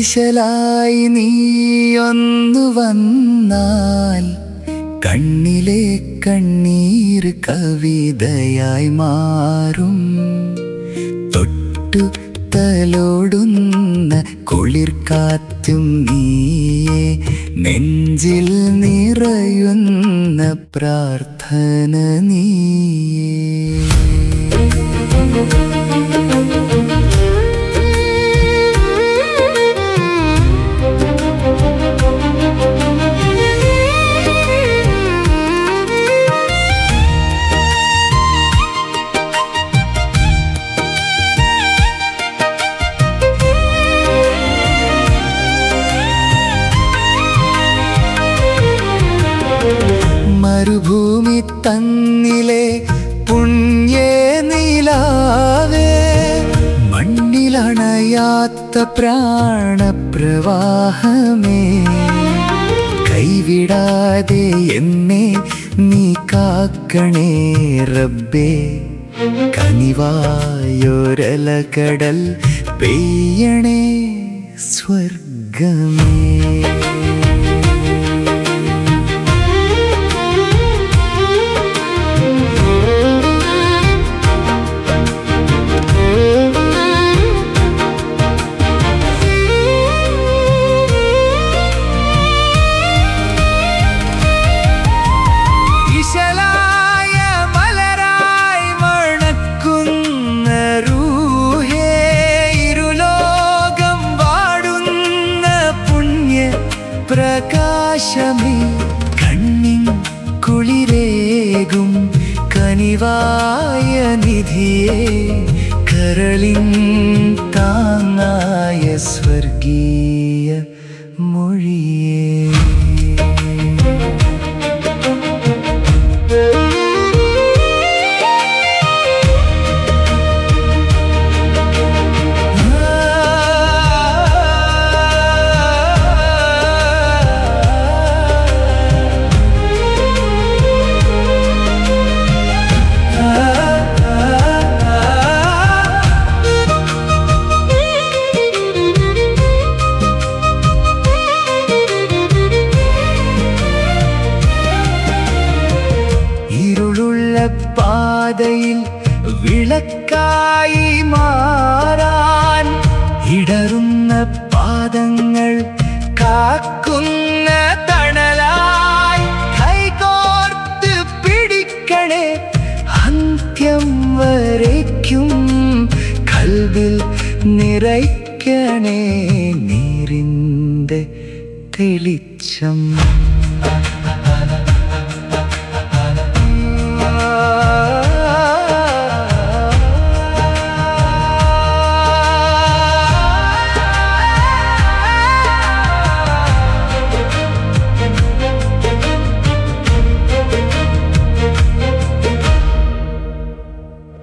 ഇശലായി നീയൊന്നു വന്നാൽ കണ്ണിലെ കണ്ണീർ കവിതയായി മാറും തൊട്ടു തലോടുന്ന കുളിർ കാറ്റും നീയെ നെഞ്ചിൽ നിറയുന്ന പ്രാർത്ഥന നീയേ മരുഭൂമി തന്നിലെ പുണ്യേ നിലാവേ മണ്ണിലണയാത്ത പ്രാണപ്രവാഹമേ കൈവിടാതെ എന്നെ നീ കാക്കണേ റബ്ബേ കനിവായൊരലകടൽ പെയ്യണേ സ്വർഗമേ ഇശലായ മലരായി മണക്കുന്ന റൂഹേ ഇരുലോകം വാടുന്ന പുണ്യ പ്രകാശമേ കണ്ണിൻ കുളിരേകും കനിവായ നിധിയെ കരളിൻ താങ്ങായ സ്വർഗീയ മൊഴിയേ ഇരുളുള്ള പാതയിൽ വിളക്കായി മാറാൻ ഇടറുന്ന പാദങ്ങൾ കാക്കുന്ന തണലായി കൈകോർത്ത് പിടിക്കണേ അന്ത്യം വരയ്ക്കും കൽവിൽ നിറയ്ക്കണേ നീരിൻ്റെ തെളിച്ചം